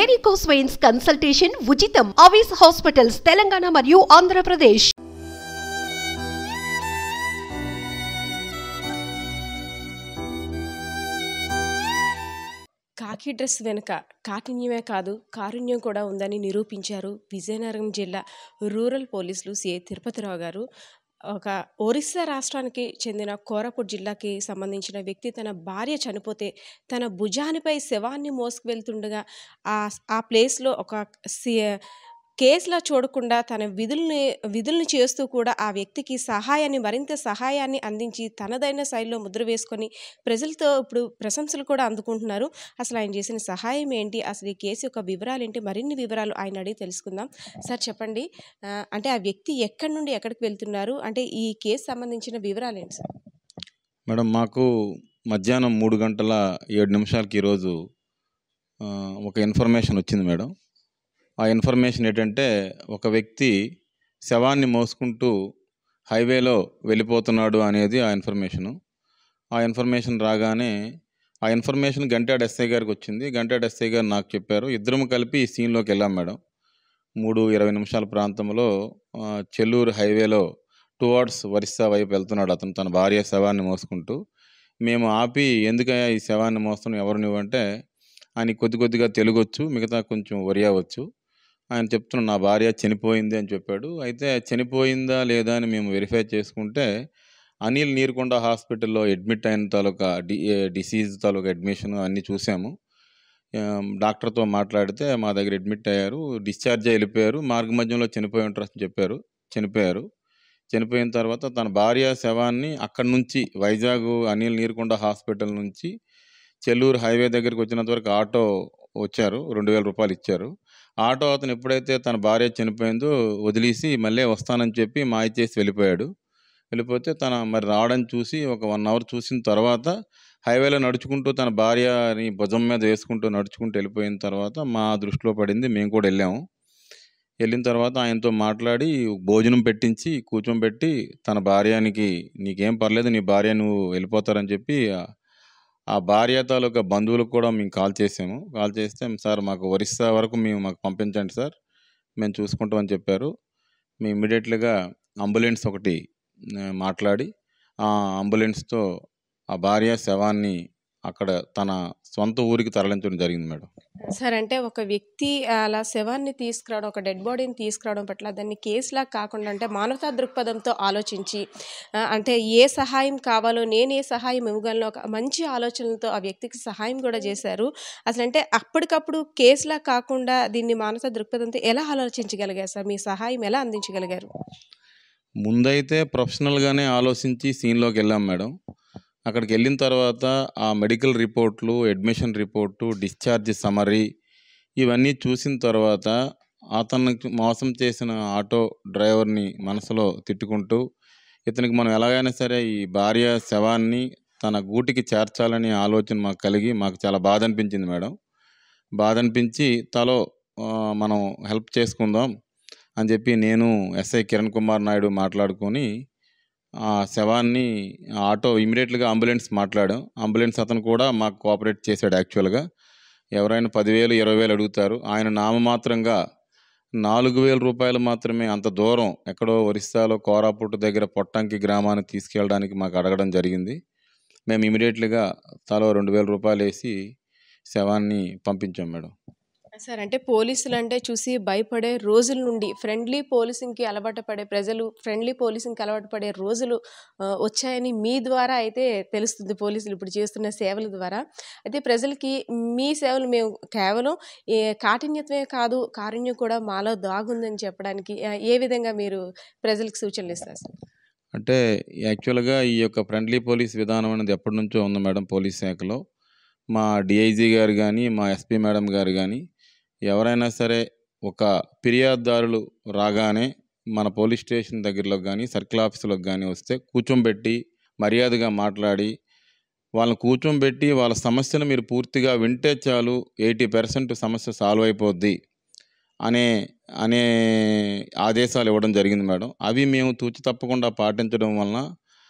varicose veins consultation ఉచితం అవిస్ hospitals Telangana మరియు ఆంధ్రప్రదేశ్ కాకి డ్రెస్ వెనుక కాఠిన్యమే కాదు కారుణ్యం కూడా ఉందని నిరూపించారు విజయనగరం జిల్లా రూరల్ పోలీసులు సిఐ తిరుపతిరావు గారు ఒక ఒరిస్సా రాష్ట్రానికి చెందిన కోరాపుట్ జిల్లాకి సంబంధించిన వ్యక్తి తన భార్య చనిపోతే తన భుజానిపై శవాన్ని మోసుకువెళ్తుండగా ఆ ఆ ప్లేస్లో ఒక సి కేసులా చూడకుండా తన విధుల్ని విధుల్ని చేస్తూ కూడా ఆ వ్యక్తికి సహాయాన్ని మరింత సహాయాన్ని అందించి తనదైన శైలిలో ముద్ర వేసుకొని ప్రజలతో ఇప్పుడు ప్రశంసలు కూడా అందుకుంటున్నారు అసలు ఆయన చేసిన సహాయం ఏంటి అసలు ఈ కేసు యొక్క వివరాలు ఏంటి మరిన్ని వివరాలు ఆయన అడిగి తెలుసుకుందాం సార్ చెప్పండి ఆ, అంటే ఆ వ్యక్తి ఎక్కడి నుండి ఎక్కడికి వెళ్తున్నారు అంటే ఈ కేసు సంబంధించిన వివరాలు ఏంటి సార్ మేడం మాకు మధ్యాహ్నం మూడు గంటల ఏడు నిమిషాలకి ఈరోజు ఆ, ఒక ఇన్ఫర్మేషన్ వచ్చింది మేడం ఆ ఇన్ఫర్మేషన్ ఏంటంటే ఒక వ్యక్తి శవాన్ని మోసుకుంటూ హైవేలో వెళ్ళిపోతున్నాడు అనేది ఆ ఇన్ఫర్మేషను ఆ ఇన్ఫర్మేషన్ రాగానే ఆ ఇన్ఫర్మేషన్ గంటాడ్ ఎస్ఐ గారికి వచ్చింది గంటాడ్ ఎస్ఐ గారు నాకు చెప్పారు ఇద్దరం కలిపి ఈ సీన్లోకి వెళ్ళాం మేడం మూడు ఇరవై నిమిషాల ప్రాంతంలో ఆ, చెల్లూరు హైవేలో టువార్డ్స్ ఒరిస్సా వైపు వెళ్తున్నాడు అతను తన భార్య శవాన్ని మోసుకుంటూ మేము ఆపి ఎందుకయ్యా ఈ శవాన్ని మోస్తున్నాం ఎవరు నువ్వు అంటే ఆయన కొద్ది కొద్దిగా తెలుగు వచ్చు మిగతా కొంచెం ఒరియా వచ్చు ఆయన చెప్తున్నాడు నా భార్య చనిపోయింది అని చెప్పాడు అయితే చనిపోయిందా లేదా అని మేము వెరిఫై చేసుకుంటే అనిల్ నీరుకొండ హాస్పిటల్లో అడ్మిట్ అయిన తాలూకా డి డిసీజ్ తాలూకా అడ్మిషన్ అన్నీ చూసాము ఆమ్, డాక్టర్తో మాట్లాడితే మా దగ్గర అడ్మిట్ అయ్యారు డిశ్చార్జ్ అయి వెళ్ళిపోయారు మార్గ మధ్యంలో చనిపోయి ఉంటారు అని చెప్పారు చనిపోయారు చనిపోయిన తర్వాత తన భార్య శవాన్ని అక్కడి నుంచి వైజాగ్ అనిల్ నీరుకొండ హాస్పిటల్ నుంచి చెల్లూరు హైవే దగ్గరికి వచ్చినంత వరకు ఆటో వచ్చారు రెండు వేల రూపాయలు ఇచ్చారు ఆటో అతను ఎప్పుడైతే తన భార్య చనిపోయిందో వదిలేసి మళ్ళీ వస్తానని చెప్పి మాయ చేసి వెళ్ళిపోయాడు వెళ్ళిపోతే తన మరి రావడం చూసి ఒక వన్ అవర్ చూసిన తర్వాత హైవేలో నడుచుకుంటూ తన భార్యని భుజం మీద వేసుకుంటూ నడుచుకుంటూ వెళ్ళిపోయిన తర్వాత మా దృష్టిలో పడింది మేము కూడా వెళ్ళాము వెళ్ళిన తర్వాత ఆయనతో మాట్లాడి భోజనం పెట్టించి కూర్చోబెట్టి తన భార్యానికి నీకేం పర్లేదు నీ భార్య నువ్వు వెళ్ళిపోతారని చెప్పి ఆ- ఆ భార్య తాలూకా బంధువులకు కూడా మేము కాల్ చేసాము కాల్ చేస్తే సార్ మాకు ఒరిస్సా వరకు మేము మాకు పంపించండి సార్ మేము చూసుకుంటామని చెప్పారు మేము ఇమీడియట్లీగా అంబులెన్స్ ఒకటి ఆ, మాట్లాడి ఆ అంబులెన్స్తో ఆ భార్య శవాన్ని అక్కడ తన సొంత ఊరికి తరలించడం జరిగింది మేడం సార్ అంటే ఒక వ్యక్తి అలా శవాన్ని తీసుకురావడం ఒక డెడ్ బాడీని తీసుకురావడం పట్ల దాన్ని కేసులా కాకుండా అంటే మానవతా దృక్పథంతో ఆలోచించి ఆ, అంటే ఏ సహాయం కావాలో నేను ఏ సహాయం ఇవ్వగలను ఒక మంచి ఆలోచనలతో ఆ వ్యక్తికి సహాయం కూడా చేశారు అసలు అంటే అప్పటికప్పుడు కేసులా కాకుండా దీన్ని మానవతా దృక్పథంతో ఎలా ఆలోచించగలిగారు సార్ మీ సహాయం ఎలా అందించగలిగారు ముందైతే ప్రొఫెషనల్గానే ఆలోచించి సీన్లోకి వెళ్ళాం మేడం అక్కడికి వెళ్ళిన తర్వాత ఆ మెడికల్ రిపోర్ట్లు అడ్మిషన్ రిపోర్టు డిశ్చార్జ్ సమరీ ఇవన్నీ చూసిన తర్వాత అతనికి మోసం చేసిన ఆటో డ్రైవర్ని మనసులో తిట్టుకుంటూ ఇతనికి మనం ఎలాగైనా సరే ఈ భార్య శవాన్ని తన గూటికి చేర్చాలనే ఆలోచన మాకు కలిగి మాకు చాలా బాధ అనిపించింది మేడం బాధ అనిపించి తలో ఆ, మనం హెల్ప్ చేసుకుందాం అని చెప్పి నేను ఎస్ఐ కిరణ్ కుమార్ నాయుడు మాట్లాడుకొని ఆ శవాన్ని ఆ ఆటో ఇమీడియట్గా అంబులెన్స్ మాట్లాడాం అంబులెన్స్ అతను కూడా మాకు కోఆపరేట్ చేశాడు యాక్చువల్గా ఎవరైనా పదివేలు ఇరవై వేలు అడుగుతారు ఆయన నామమాత్రంగా నాలుగు వేల రూపాయలు మాత్రమే అంత దూరం ఎక్కడో ఒరిస్సాలో కోరాపుట్టు దగ్గర పొట్టంకి గ్రామాన్ని తీసుకెళ్ళడానికి మాకు అడగడం జరిగింది మేము ఇమీడియట్లీగా తలో రెండు వేల రూపాయలు వేసి శవాన్ని పంపించాం మేడం సార్ అంటే పోలీసులు అంటే చూసి భయపడే రోజుల నుండి ఫ్రెండ్లీ పోలీసింగ్కి అలవాటు పడే ప్రజలు ఫ్రెండ్లీ పోలీసింగ్కి అలవాటు పడే రోజులు ఆ, వచ్చాయని మీ ద్వారా అయితే తెలుస్తుంది పోలీసులు ఇప్పుడు చేస్తున్న సేవల ద్వారా అయితే ప్రజలకి మీ సేవలు మేము కేవలం ఏ కాఠిన్యత్వమే కాదు కారుణ్యం కూడా మాలో దాగుందని చెప్పడానికి ఆ, ఏ విధంగా మీరు ప్రజలకు సూచనలు ఇస్తారు సార్ అంటే యాక్చువల్గా ఈ యొక్క ఫ్రెండ్లీ పోలీస్ విధానం అనేది ఎప్పటి నుంచో ఉంది మేడం పోలీస్ శాఖలో మా డిఐజీ గారు కానీ మా ఎస్పీ మేడం గారు కానీ ఎవరైనా సరే ఒక ఫిర్యాదుదారులు రాగానే మన పోలీస్ స్టేషన్ దగ్గరలో కానీ సర్కిల్ ఆఫీసులకు కానీ వస్తే కూర్చోబెట్టి మర్యాదగా మాట్లాడి వాళ్ళని కూర్చోబెట్టి వాళ్ళ సమస్యను మీరు పూర్తిగా వింటే చాలు ఎయిటీ పర్సెంట్ సమస్య సాల్వ్ అయిపోద్ది అనే అనే ఆదేశాలు ఇవ్వడం జరిగింది మేడం అవి మేము తూచి తప్పకుండా పాటించడం వలన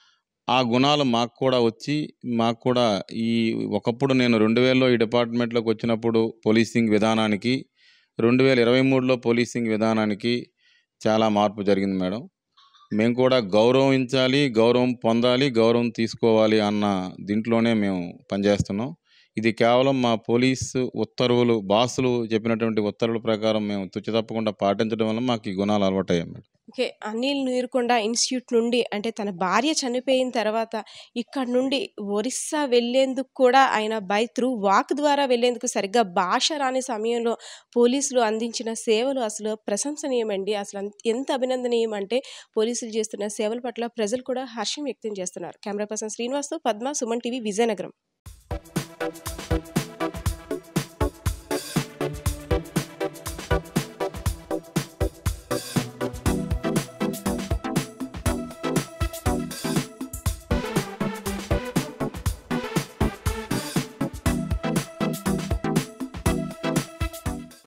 ఆ గుణాలు మాకు కూడా వచ్చి మాకు కూడా ఈ ఒకప్పుడు నేను రెండు వేలలో ఈ డిపార్ట్మెంట్లోకి వచ్చినప్పుడు పోలీసింగ్ విధానానికి రెండు వేల ఇరవై మూడులో పోలీసింగ్ విధానానికి చాలా మార్పు జరిగింది మేడం మేము కూడా గౌరవించాలి గౌరవం పొందాలి గౌరవం తీసుకోవాలి అన్న దీంట్లోనే మేము పనిచేస్తున్నాం ఇది కేవలం మా పోలీసు ఉత్తర్వులు బాసులు చెప్పినటువంటి ఉత్తర్వుల ప్రకారం మేము తుచ్చి తప్పకుండా పాటించడం వల్ల మాకు ఈ గుణాలు అలవాటయ్యాయి madam okay Anil Neerukonda institute నుండి అంటే తన భార్య చనిపోయిన తర్వాత ఇక్కడ నుండి ఒరిస్సా వెళ్ళేందుకు కూడా ఆయన బై త్రూ వాక్ ద్వారా వెళ్ళేందుకు సరిగ్గా భాష రాని సమయంలో పోలీసులు అందించిన సేవలు అసలు ప్రశంసనీయమండి అసలు అంత- ఎంత అభినందనీయం అంటే పోలీసులు చేస్తున్న సేవల పట్ల ప్రజలు కూడా హర్షం వ్యక్తం చేస్తున్నారు కెమెరా పర్సన్ శ్రీనివాస్తో పద్మ సుమన్ టీవీ విజయనగరం